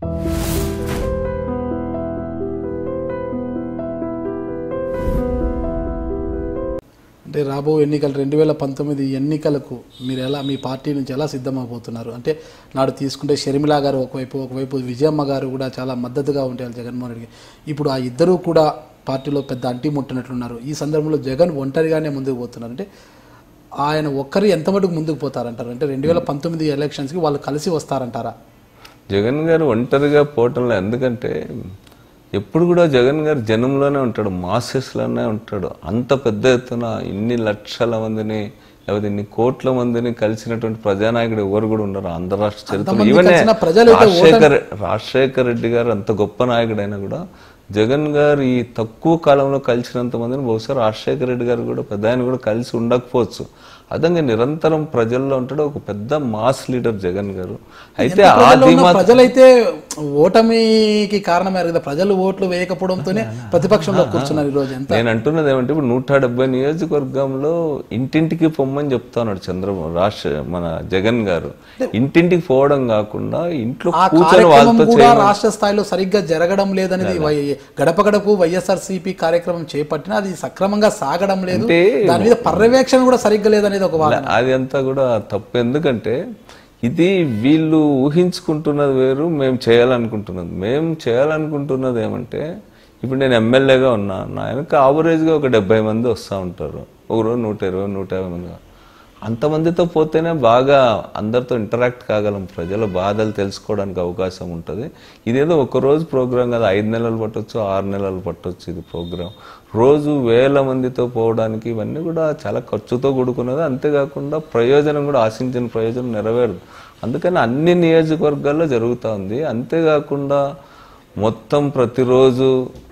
అంటే రాబో ఎన్నికలు రెండు వేల పంతొమ్మిది ఎన్నికలకు మీరు ఎలా మీ పార్టీ నుంచి ఎలా సిద్ధమైపోతున్నారు అంటే నాడు తీసుకుంటే షర్మిలా గారు ఒకవైపు ఒకవైపు విజయమ్మ గారు కూడా చాలా మద్దతుగా ఉంటారు జగన్మోహన్ రెడ్డికి ఇప్పుడు ఆ ఇద్దరూ కూడా పార్టీలో పెద్ద అంటి ముట్టినట్లున్నారు ఈ సందర్భంలో జగన్ ఒంటరిగానే ముందుకు పోతున్నారు అంటే ఆయన ఒక్కరు ఎంత మటుకు ముందుకు పోతారంటారు అంటే రెండు వేల పంతొమ్మిది ఎలక్షన్స్కి వాళ్ళు కలిసి వస్తారంటారా జగన్ గారు ఒంటరిగా పోవటంలో ఎందుకంటే ఎప్పుడు కూడా జగన్ గారు జనంలోనే ఉంటాడు మాసెస్లోనే ఉంటాడు అంత పెద్ద ఎత్తున ఇన్ని లక్షల మందిని లేకపోతే ఇన్ని కోట్ల మందిని కలిసినటువంటి ప్రజానాయకుడు ఎవరు కూడా ఉండరు ఆంధ్ర రాష్ట్ర చరిత్ర అంతమంది ఈవెన్ కలిసిన ప్రజలైతే రాజశేఖర్ రాజశేఖర్ రెడ్డి గారు అంత గొప్ప నాయకుడైనా కూడా జగన్ గారు ఈ తక్కువ కాలంలో కలిసినంత మందిని బహుశా రాజశేఖర రెడ్డి గారు కూడా పెద్ద ఆయన కూడా కలిసి ఉండకపోవచ్చు అదంగా నిరంతరం ప్రజల్లో ఉంటాడు ఒక పెద్ద మాస్ లీడర్ జగన్ గారు అయితే ఆ ప్రజల్లో ఉన్న ధీమా ప్రజలైతే ఓటమికి కారణమయ్యారు కదా ప్రజలు ఓట్లు వేయకపోవడంతోనే ప్రతిపక్షంలో కూర్చున్నారు ఈరోజు ఎంత నేను అంటున్నది ఏమంటే ఇప్పుడు నూట డెబ్బై నియోజకవర్గంలో ఇంటింటికి పొమ్మని చెప్తా ఉన్నాడు చంద్రబాబు రాష్ట్ర మన జగన్ గారు ఇంటింటికి పోవడం కాకుండా ఇంట్లో ఆ కూర్చొని కార్యక్రమం వాళ్ళతో కూడా చేయమని రాష్ట్ర స్థాయిలో సరిగ్గా జరగడం లేదనేది వై- గడప గడపు వైఎస్ఆర్సీపీ కార్యక్రమం చేపట్టినా అది సక్రమంగా సాగడం లేదు అంటే దాని మీద పర్యవేక్షణ కూడా సరిగ్గా లేదనేది ఒక వాదన అది అంతా కూడా తప్పు ఎందుకంటే ఇది వీళ్ళు ఊహించుకుంటున్నది వేరు మేము చేయాలనుకుంటున్నది మేము చేయాలనుకుంటున్నది ఏమంటే ఇప్పుడు నేను ఎమ్మెల్యేగా ఉన్నా నా వెనక ఆవరేజ్గా ఒక డెబ్బై మంది వస్తూ ఉంటారు ఒక రోజు నూట ఇరవై నూట యాభై మంది అంతమందితో పోతేనే బాగా అందరితో ఇంటరాక్ట్ కాగలం ప్రజల బాధలు తెలుసుకోవడానికి అవకాశం ఉంటుంది ఇదేదో ఒక రోజు ప్రోగ్రాం కదా ఐదు నెలలు పట్టొచ్చు ఆరు నెలలు పట్టొచ్చు ఇది ప్రోగ్రాం రోజు వేల మందితో పోవడానికి ఇవన్నీ కూడా చాలా ఖర్చుతో కూడుకున్నది అంతేకాకుండా ప్రయోజనం కూడా ఆశించిన ప్రయోజనం నెరవేరదు అందుకని అన్ని నియోజకవర్గాల్లో జరుగుతూ ఉంది అంతేకాకుండా మొత్తం ప్రతిరోజు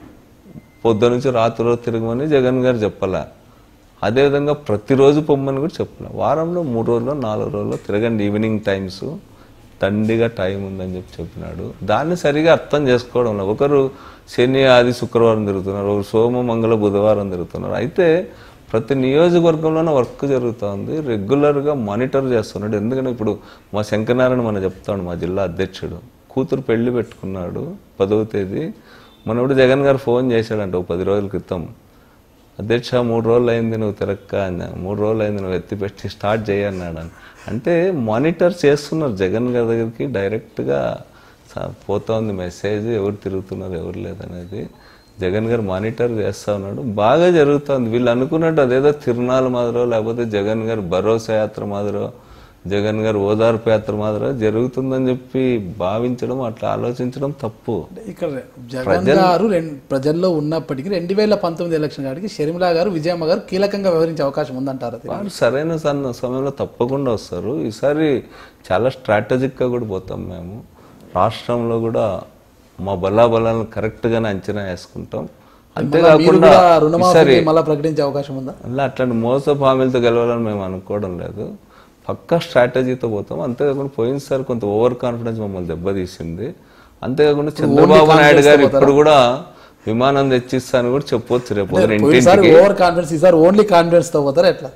పొద్దు నుంచి రాత్రి రోజు తిరగమని జగన్ గారు చెప్పలే అదేవిధంగా ప్రతిరోజు పొమ్మని కూడా చెప్పలే వారంలో మూడు రోజులు నాలుగు రోజుల్లో తిరగండి ఈవినింగ్ టైమ్స్ దండిగా టైం ఉందని చెప్పి చెప్పినాడు దాన్ని సరిగా అర్థం చేసుకోవడం లేదు ఒకరు శని ఆది శుక్రవారం తిరుగుతున్నారు ఒకరు సోమ మంగళ బుధవారం తిరుగుతున్నారు అయితే ప్రతి నియోజకవర్గంలోనే వర్క్ జరుగుతోంది రెగ్యులర్గా మానిటర్ చేస్తున్నాడు ఎందుకంటే ఇప్పుడు మా శంకరనారాయణ మన చెప్తాడు మా జిల్లా అధ్యక్షుడు కూతురు పెళ్లి పెట్టుకున్నాడు పదవ తేదీ మనప్పుడు జగన్ గారు ఫోన్ చేశాడంట ఒక పది రోజుల క్రితం అధ్యక్ష మూడు రోజులు అయింది నువ్వు తిరక్క అన్నా మూడు రోజులు అయింది నువ్వు ఎత్తిపెట్టి స్టార్ట్ చేయన్నాడు అని అంటే మానిటర్ చేస్తున్నారు జగన్ గారి దగ్గరికి డైరెక్ట్గా స- పోతోంది మెసేజ్ ఎవరు తిరుగుతున్నారు ఎవరు లేదనేది జగన్ గారు మానిటర్ చేస్తా ఉన్నాడు బాగా జరుగుతోంది వీళ్ళు అనుకున్నట్టు అదేదో తిరునాళ్ళ మాదిరో లేకపోతే జగన్ గారు భరోసా యాత్ర మాదిరో జగన్ గారు ఓదార్పు యాత్ర మాదిరో జరుగుతుందని చెప్పి భావించడం అట్లా ఆలోచించడం తప్పు ఇక్కడ జగన్ గారు రెండు ప్రజల్లో ఉన్నప్పటికీ రెండు వేల పంతొమ్మిది ఎలక్షన్ కాడికి షర్మిలా గారు విజయమ్మ గారు కీలకంగా వ్యవహరించే అవకాశం ఉందంటారు అది వారు సరైన సన్న సమయంలో తప్పకుండా వస్తారు ఈసారి చాలా స్ట్రాటజిక్గా కూడా పోతాం మేము రాష్ట్రంలో కూడా మా బలాబలాలను కరెక్ట్గానే అంచనా వేసుకుంటాం మీరు అంతేకాకుండా కూడా రుణమాఫీ మళ్ళీ ప్రకటించే అవకాశం ఉందా అలా అట్లాంటి మోసపు హామీలతో గెలవాలని మేము అనుకోవడం లేదు పక్కా స్ట్రాటజీతో పోతాం అంతేకాకుండా పోయినసారి కొంత ఓవర్ కాన్ఫిడెన్స్ మమ్మల్ని దెబ్బతీసింది అంతేకాకుండా చంద్రబాబు నాయుడు గారు ఇప్పుడు కూడా విమానం తెచ్చిస్తాను కూడా చెప్పొచ్చు రేపు పొద్దున ఇంటింటికి ఈసారి ఓవర్ కాన్ఫిడెన్స్ ఈసారి ఓన్లీ కాన్ఫిడెన్స్ తో పోతారు ఎట్లా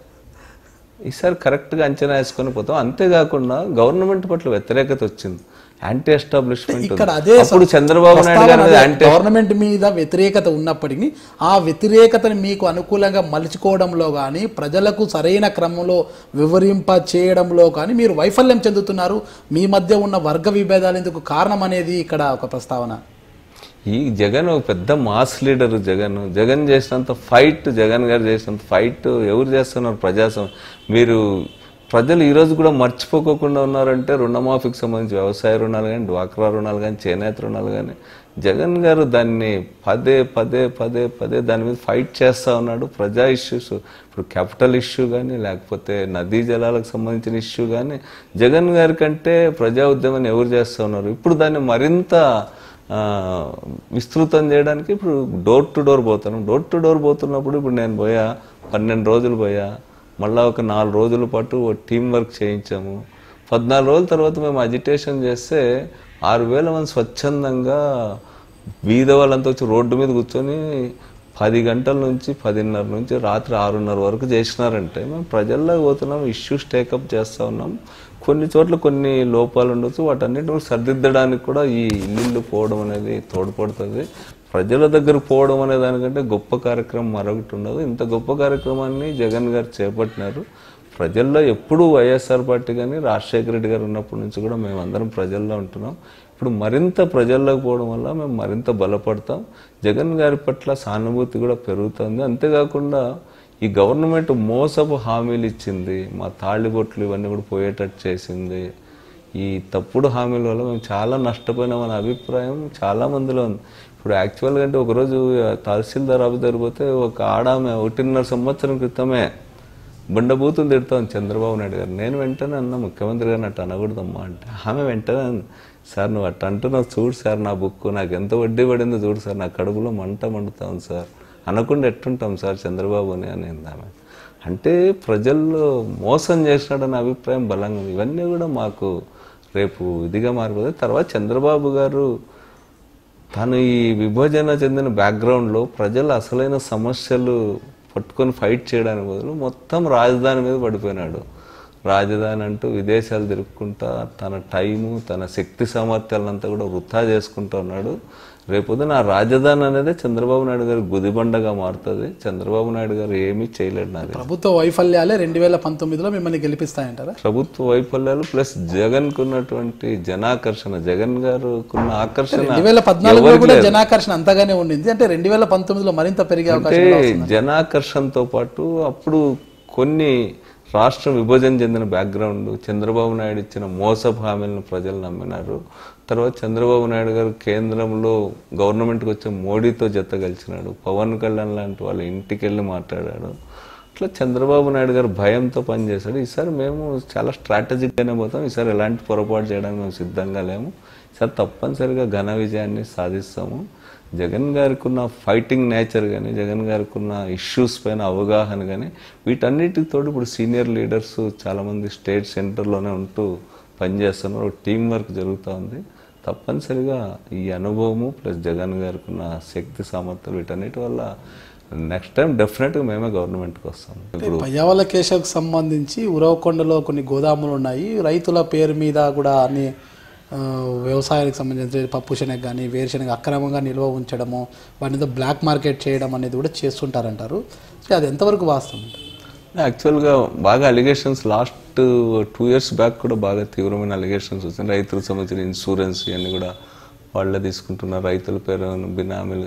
ఈసారి కరెక్ట్గా అంచనా వేసుకొని పోతాం అంతేకాకుండా గవర్నమెంట్ పట్ల వ్యతిరేకత వచ్చింది యాంటీ ఎస్టాబ్లిష్మెంట్ ఇక్కడ అదే అప్పుడు చంద్రబాబు నాయుడు గారు ప్రస్తావన యాంటీ అదే. గవర్నమెంట్ మీద వ్యతిరేకత ఉన్నప్పటికీ ఆ వ్యతిరేకతని మీకు అనుకూలంగా మలుచుకోవడంలో కానీ ప్రజలకు సరైన క్రమంలో వివరింప చేయడంలో కానీ మీరు వైఫల్యం చెందుతున్నారు మీ మధ్య ఉన్న వర్గ విభేదాలు ఎందుకు కారణం అనేది ఇక్కడ ఒక ప్రస్తావన ఈ జగన్ ఒక పెద్ద మాస్ లీడర్ జగన్ జగన్ చేసినంత ఫైట్ జగన్ గారు చేసినంత ఫైట్ ఎవరు చేస్తున్నారు ప్రజాసం మీరు ప్రజలు ఈ రోజు కూడా మర్చిపోకోకుండా ఉన్నారంటే రుణమాఫీకి సంబంధించి వ్యవసాయ రుణాలు కానీ డ్వాక్రా రుణాలు కానీ చేనేత రుణాలు కానీ జగన్ గారు దాన్ని పదే పదే పదే పదే దాని మీద ఫైట్ చేస్తా ఉన్నాడు ప్రజా ఇష్యూస్ ఇప్పుడు క్యాపిటల్ ఇష్యూ కానీ లేకపోతే నదీ జలాలకు సంబంధించిన ఇష్యూ కానీ జగన్ గారి కంటే ప్రజా ఉద్యమాన్ని ఎవరు చేస్తా ఉన్నారు ఇప్పుడు దాన్ని మరింత ఆ, విస్తృతం చేయడానికి ఇప్పుడు డోర్ టు డోర్ పోతాను డోర్ టు డోర్ పోతున్నప్పుడు ఇప్పుడు నేను పోయా పన్నెండు రోజులు పోయా మళ్ళా ఒక నాలుగు రోజుల పాటు టీం వర్క్ చేయించాము పద్నాలుగు రోజుల తర్వాత మేము అజిటేషన్ చేస్తే ఆరు వేల మంది స్వచ్ఛందంగా బీద వాళ్ళంతా వచ్చి రోడ్డు మీద కూర్చొని పది గంటల నుంచి పదిన్నర నుంచి రాత్రి ఆరున్నర వరకు చేసినారంటే మేము ప్రజల్లో పోతున్నాం ఇష్యూస్ టేకప్ చేస్తూ ఉన్నాం కొన్ని చోట్ల కొన్ని లోపాలు ఉండొచ్చు వాటన్నిటిని సరిదిద్దడానికి కూడా ఈ ఇల్లు పోవడం అనేది తోడ్పడుతుంది ప్రజల దగ్గర పోవడం అనే దానికంటే గొప్ప కార్యక్రమం మరొకటి ఉండదు ఇంత గొప్ప కార్యక్రమాన్ని జగన్ గారు చేపట్టినారు ప్రజల్లో ఎప్పుడూ వైఎస్ఆర్ పార్టీ కానీ రాజశేఖర రెడ్డి గారు ఉన్నప్పటి నుంచి కూడా మేము అందరం ప్రజల్లో ఉంటున్నాం ఇప్పుడు మరింత ప్రజల్లోకి పోవడం వల్ల మేము మరింత బలపడతాం జగన్ గారి పట్ల సానుభూతి కూడా పెరుగుతుంది అంతేకాకుండా ఈ గవర్నమెంట్ మోసపు హామీలు ఇచ్చింది మా తాళిబొట్లు ఇవన్నీ కూడా పోయేటట్టు చేసింది ఈ తప్పుడు హామీల వల్ల మేము చాలా నష్టపోయినామనే అభిప్రాయం చాలా మందిలో ఉంది ఇప్పుడు యాక్చువల్గా అంటే ఒకరోజు తహసీల్దార్ ఆఫీస్ దగ్గర పోతే ఒక ఆడామె ఒకటిన్నర సంవత్సరం క్రితమే బండబూతులు తిడతాం చంద్రబాబు నాయుడు గారు నేను వెంటనే అన్న ముఖ్యమంత్రి గారిని అట్ట అనకూడదమ్మా అంటే ఆమె వెంటనే అంది, సార్ నువ్వు అట్ట అంటున్నావు చూడు సార్ నా బుక్ నాకు ఎంత వడ్డీ పడిందో చూడు సార్ నా కడుపులో మంట మండుతాం సార్ అనకుండా ఎట్టుంటాం సార్ చంద్రబాబుని అని అంది ఆమె అంటే ప్రజల్లో మోసం చేసినాడన్న అభిప్రాయం బలంగా ఉంది ఇవన్నీ కూడా మాకు రేపు ఇదిగా మారిపోతుంది తర్వాత చంద్రబాబు గారు తను ఈ విభజన చెందిన బ్యాక్గ్రౌండ్లో ప్రజల అసలైన సమస్యలు పట్టుకొని ఫైట్ చేయడానికి బదులు మొత్తం రాజధాని మీద పడిపోయినాడు రాజధాని అంటూ విదేశాలు తిరుక్కుంటా తన టైము తన శక్తి సామర్థ్యాలంతా కూడా వృధా చేసుకుంటూ ఉన్నాడు రేపొద్దున ఆ రాజధాని అనేది చంద్రబాబు నాయుడు గారి గుదిబండగా మారుతుంది చంద్రబాబు నాయుడు గారు ఏమీ చేయలేడు నాది ప్రభుత్వ వైఫల్యాలే రెండు వేల పంతొమ్మిదిలో మిమ్మల్ని గెలిపిస్తాయంటారా ప్రభుత్వ వైఫల్యాలు ప్లస్ జగన్ కున్నటువంటి జనాకర్షణ జగన్ గారుకున్న ఆకర్షణ రెండు వేల పద్నాలుగులో కూడా జనాకర్షణ అంతగానే ఉండింది అంటే రెండు వేల పంతొమ్మిదిలో మరింత పెరిగే అవకాశం అంటే జనాకర్షణతో పాటు అప్పుడు కొన్ని రాష్ట్రం విభజన చెందిన బ్యాక్గ్రౌండ్ చంద్రబాబు నాయుడు ఇచ్చిన మోసపు హామీలను ప్రజలు నమ్మినారు తర్వాత చంద్రబాబు నాయుడు గారు కేంద్రంలో గవర్నమెంట్కి వచ్చే మోడీతో జత కలిసినాడు పవన్ కళ్యాణ్ లాంటి వాళ్ళ ఇంటికి వెళ్ళి మాట్లాడాడు అట్లా చంద్రబాబు నాయుడు గారు భయంతో పనిచేశాడు ఈసారి మేము చాలా స్ట్రాటజిక్గానే పోతాం ఈసారి ఎలాంటి పొరపాటు చేయడానికి మేము సిద్ధంగా లేము ఈసారి తప్పనిసరిగా ఘన విజయాన్ని సాధిస్తాము జగన్ గారికి ఉన్న ఫైటింగ్ నేచర్ కానీ జగన్ గారికి ఉన్న ఇష్యూస్ పైన అవగాహన కానీ వీటన్నిటితో ఇప్పుడు సీనియర్ లీడర్స్ చాలామంది స్టేట్ సెంటర్లోనే ఉంటూ పనిచేస్తున్నారు టీం వర్క్ జరుగుతూ ఉంది తప్పనిసరిగా ఈ అనుభవము ప్లస్ జగన్ గారికి ఉన్న శక్తి సామర్థ్యాలు వీటన్నిటి వల్ల నెక్స్ట్ టైం డెఫినెట్గా మేమే గవర్నమెంట్కి వస్తాం ఇప్పుడు పయ్యావల కేశవ్కి సంబంధించి ఉరవకొండలో కొన్ని గోదాములు ఉన్నాయి రైతుల పేరు మీద కూడా అన్ని ఆ, వ్యవసాయానికి సంబంధించి పప్పు శనగ కానీ వేరుశనగ అక్రమంగా నిల్వ ఉంచడము వాటితో బ్లాక్ మార్కెట్ చేయడం అనేది కూడా చేస్తుంటారంటారు సో అది ఎంతవరకు వాస్తవం అంటారు? యాక్చువల్గా బాగా allegations last two years back కూడా బాగా తీవ్రమైన అలిగేషన్స్ వచ్చినాయి రైతులకు సంబంధించిన ఇన్సూరెన్స్ ఇవన్నీ కూడా వాళ్ళే తీసుకుంటున్నారు రైతుల పేరు బినామీలు